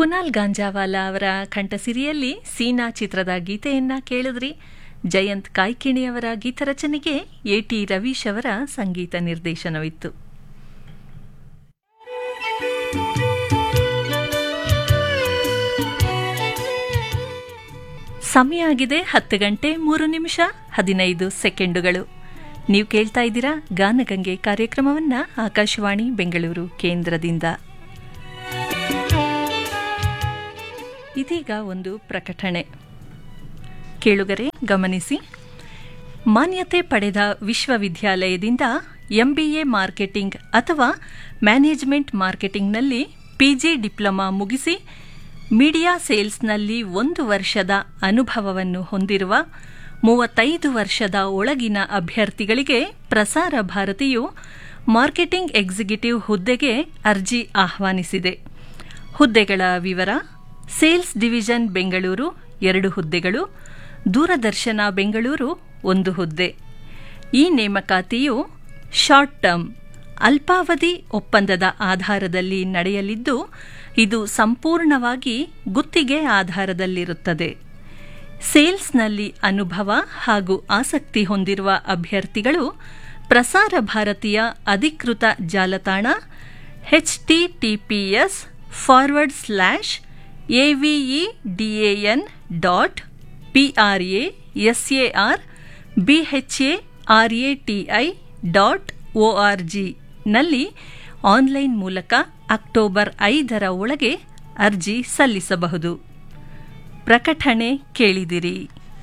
ಕುನಾಲ್ ಗಾಂಜಾವಾಲಾ ಅವರ ಕಂಠಸಿರಿಯಲ್ಲಿ ಸೀನಾ ಚಿತ್ರದ ಗೀತೆಯನ್ನ ಕೇಳಿದ್ರಿ ಜಯಂತ್ ಕಾಯ್ಕಿಣಿಯವರ ಗೀತರಚನೆಗೆ ಎ ಟಿ ರವೀಶ್ ಅವರ ಸಂಗೀತ ನಿರ್ದೇಶನವಿತ್ತು ಸಮಯ ಆಗಿದೆ ಹತ್ತು ಗಂಟೆ ಮೂರು ನಿಮಿಷ ಹದಿನೈದು ಸೆಕೆಂಡುಗಳು ನೀವು ಕೇಳ್ತಾ ಇದ್ದೀರಾ ಗಾನಗಂಗೆ ಕಾರ್ಯಕ್ರಮವನ್ನ ಆಕಾಶವಾಣಿ ಬೆಂಗಳೂರು ಕೇಂದ್ರದಿಂದ ಇದೀಗ ಒಂದು ಪ್ರಕಟಣೆ ಕೇಳುಗರೆ ಗಮನಿಸಿ ಮಾನ್ಯತೆ ಪಡೆದ ವಿಶ್ವವಿದ್ಯಾಲಯದಿಂದ ಎಂಬಿಎ ಮಾರ್ಕೆಟಿಂಗ್ ಅಥವಾ ಮ್ಯಾನೇಜ್ಮೆಂಟ್ ಮಾರ್ಕೆಟಿಂಗ್ನಲ್ಲಿ ಪಿಜಿ ಡಿಪ್ಲೊಮಾ ಮುಗಿಸಿ ಮೀಡಿಯಾ ಸೇಲ್ಸ್ನಲ್ಲಿ ಒಂದು ವರ್ಷದ ಅನುಭವವನ್ನು ಹೊಂದಿರುವ ಮೂವತ್ತೈದು ವರ್ಷದ ಒಳಗಿನ ಅಭ್ಯರ್ಥಿಗಳಿಗೆ ಪ್ರಸಾರ ಭಾರತಿಯು ಮಾರ್ಕೆಟಿಂಗ್ ಎಕ್ಸಿಕ್ಯೂಟಿವ್ ಹುದ್ದೆಗೆ ಅರ್ಜಿ ಆಹ್ವಾನಿಸಿದೆ ಹುದ್ದೆಗಳ ವಿವರ ಸೇಲ್ಸ್ ಡಿವಿಷನ್ ಬೆಂಗಳೂರು ಎರಡು ಹುದ್ದೆಗಳು ದೂರದರ್ಶನ ಬೆಂಗಳೂರು ಒಂದು ಹುದ್ದೆ ಈ ನೇಮಕಾತಿಯು ಶಾರ್ಟ್ ಟರ್ಮ್ ಅಲ್ಪಾವಧಿ ಒಪ್ಪಂದದ ಆಧಾರದಲ್ಲಿ ನಡೆಯಲಿದ್ದು ಇದು ಸಂಪೂರ್ಣವಾಗಿ ಗುತ್ತಿಗೆ ಆಧಾರದಲ್ಲಿರುತ್ತದೆ ಸೇಲ್ಸ್ನಲ್ಲಿ ಅನುಭವ ಹಾಗೂ ಆಸಕ್ತಿ ಹೊಂದಿರುವ ಅಭ್ಯರ್ಥಿಗಳು ಪ್ರಸಾರ ಭಾರತೀಯ ಅಧಿಕೃತ ಜಾಲತಾಣ HTTPS forward slash AVEDAN dot PRA SAR BHA RATI dot ORG ನಲ್ಲಿ ಆನ್ಲೈನ್ ಮೂಲಕ ಅಕ್ಟೋಬರ್ ಐದರ ಒಳಗೆ ಅರ್ಜಿ ಸಲ್ಲಿಸಬಹುದು ಪ್ರಕಟಣೆ ಕೇಳಿದಿರಿ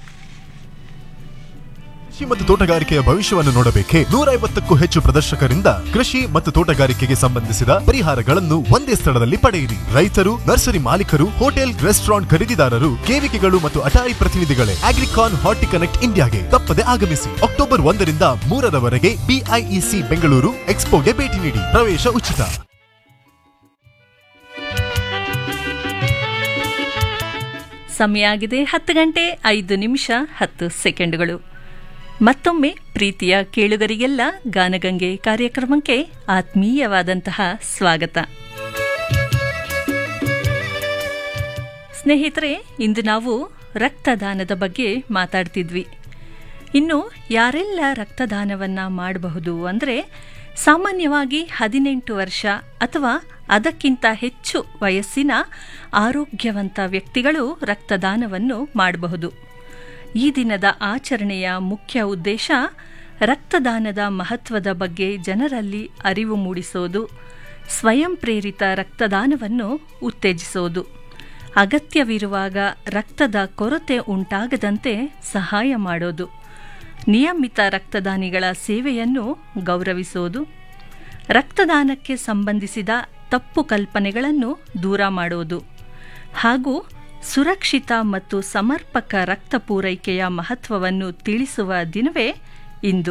ಕೃಷಿ ಮತ್ತು ತೋಟಗಾರಿಕೆಯ ಭವಿಷ್ಯವನ್ನು ನೋಡಬೇಕೆ ನೂರ ಐವತ್ತಕ್ಕೂ ಹೆಚ್ಚು ಪ್ರದರ್ಶಕರಿಂದ ಕೃಷಿ ಮತ್ತು ತೋಟಗಾರಿಕೆಗೆ ಸಂಬಂಧಿಸಿದ ಪರಿಹಾರಗಳನ್ನು ಒಂದೇ ಸ್ಥಳದಲ್ಲಿ ಪಡೆಯಿರಿ ರೈತರು ನರ್ಸರಿ ಮಾಲೀಕರು ಹೋಟೆಲ್ ರೆಸ್ಟೋರೆಂಟ್ ಖರೀದಿದಾರರು ಕೇವಿಕೆಗಳು ಮತ್ತು ಅಟಾರಿ ಪ್ರತಿನಿಧಿಗಳೇ ಅಗ್ರಿಕಾನ್ ಹಾರ್ಟಿ ಕನೆಕ್ಟ್ ಇಂಡಿಯಾಗೆ ತಪ್ಪದೆ ಆಗಮಿಸಿ ಅಕ್ಟೋಬರ್ ಒಂದರಿಂದ ಮೂರರವರೆಗೆ ಬಿಐಇಸಿ ಬೆಂಗಳೂರು ಎಕ್ಸ್ಪೋಗೆ ಭೇಟಿ ನೀಡಿ ಪ್ರವೇಶ ಉಚಿತ ಸಮಯ ಆಗಿದೆ ಹತ್ತು ಗಂಟೆ ಐದು ನಿಮಿಷ ಹತ್ತು ಸೆಕೆಂಡುಗಳು ಮತ್ತೊಮ್ಮೆ ಪ್ರೀತಿಯ ಕೇಳುಗರಿಗೆಲ್ಲ ಗಾನಗಂಗೆ ಕಾರ್ಯಕ್ರಮಕ್ಕೆ ಆತ್ಮೀಯವಾದಂತಹ ಸ್ವಾಗತ ಸ್ನೇಹಿತರೆ ಇಂದು ನಾವು ರಕ್ತದಾನದ ಬಗ್ಗೆ ಮಾತಾಡ್ತಿದ್ವಿ ಇನ್ನು ಯಾರೆಲ್ಲ ರಕ್ತದಾನವನ್ನ ಮಾಡಬಹುದು ಅಂದರೆ ಸಾಮಾನ್ಯವಾಗಿ ಹದಿನೆಂಟು ವರ್ಷ ಅಥವಾ ಅದಕ್ಕಿಂತ ಹೆಚ್ಚು ವಯಸ್ಸಿನ ಆರೋಗ್ಯವಂತ ವ್ಯಕ್ತಿಗಳು ರಕ್ತದಾನವನ್ನು ಮಾಡಬಹುದು ಈ ದಿನದ ಆಚರಣೆಯ ಮುಖ್ಯ ಉದ್ದೇಶ ರಕ್ತದಾನದ ಮಹತ್ವದ ಬಗ್ಗೆ ಜನರಲ್ಲಿ ಅರಿವು ಮೂಡಿಸೋದು ಸ್ವಯಂ ಪ್ರೇರಿತ ರಕ್ತದಾನವನ್ನು ಉತ್ತೇಜಿಸೋದು ಅಗತ್ಯವಿರುವಾಗ ರಕ್ತದ ಕೊರತೆ ಉಂಟಾಗದಂತೆ ಸಹಾಯ ಮಾಡೋದು ನಿಯಮಿತ ರಕ್ತದಾನಿಗಳ ಸೇವೆಯನ್ನು ಗೌರವಿಸೋದು ರಕ್ತದಾನಕ್ಕೆ ಸಂಬಂಧಿಸಿದ ತಪ್ಪು ಕಲ್ಪನೆಗಳನ್ನು ದೂರ ಮಾಡೋದು ಹಾಗೂ ಸುರಕ್ಷಿತ ಮತ್ತು ಸಮರ್ಪಕ ರಕ್ತ ಪೂರೈಕೆಯ ಮಹತ್ವವನ್ನು ತಿಳಿಸುವ ದಿನವೇ ಇಂದು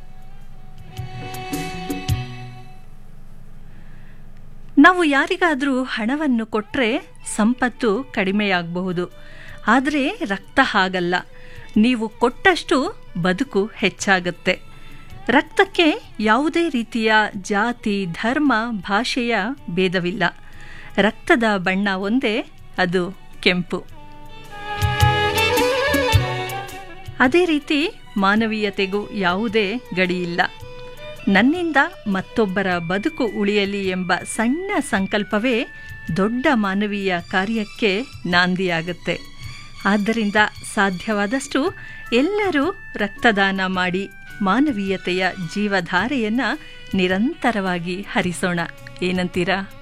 ನಾವು ಯಾರಿಗಾದರೂ ಹಣವನ್ನು ಕೊಟ್ಟರೆ ಸಂಪತ್ತು ಕಡಿಮೆಯಾಗಬಹುದು ಆದರೆ ರಕ್ತ ಹಾಗಲ್ಲ ನೀವು ಕೊಟ್ಟಷ್ಟು ಬದುಕು ಹೆಚ್ಚಾಗುತ್ತೆ ರಕ್ತಕ್ಕೆ ಯಾವುದೇ ರೀತಿಯ ಜಾತಿ ಧರ್ಮ ಭಾಷೆಯ ಭೇದವಿಲ್ಲ ರಕ್ತದ ಬಣ್ಣ ಒಂದೇ ಅದು ಕೆಂಪು ಅದೇ ರೀತಿ ಮಾನವೀಯತೆಗೂ ಯಾವುದೇ ಗಡಿಯಿಲ್ಲ ನನ್ನಿಂದ ಮತ್ತೊಬ್ಬರ ಬದುಕು ಉಳಿಯಲಿ ಎಂಬ ಸಣ್ಣ ಸಂಕಲ್ಪವೇ ದೊಡ್ಡ ಮಾನವೀಯ ಕಾರ್ಯಕ್ಕೆ ನಾಂದಿಯಾಗುತ್ತೆ ಆದ್ದರಿಂದ ಸಾಧ್ಯವಾದಷ್ಟು ಎಲ್ಲರೂ ರಕ್ತದಾನ ಮಾಡಿ ಮಾನವೀಯತೆಯ ಜೀವಧಾರೆಯನ್ನು ನಿರಂತರವಾಗಿ ಹರಿಸೋಣ ಏನಂತೀರಾ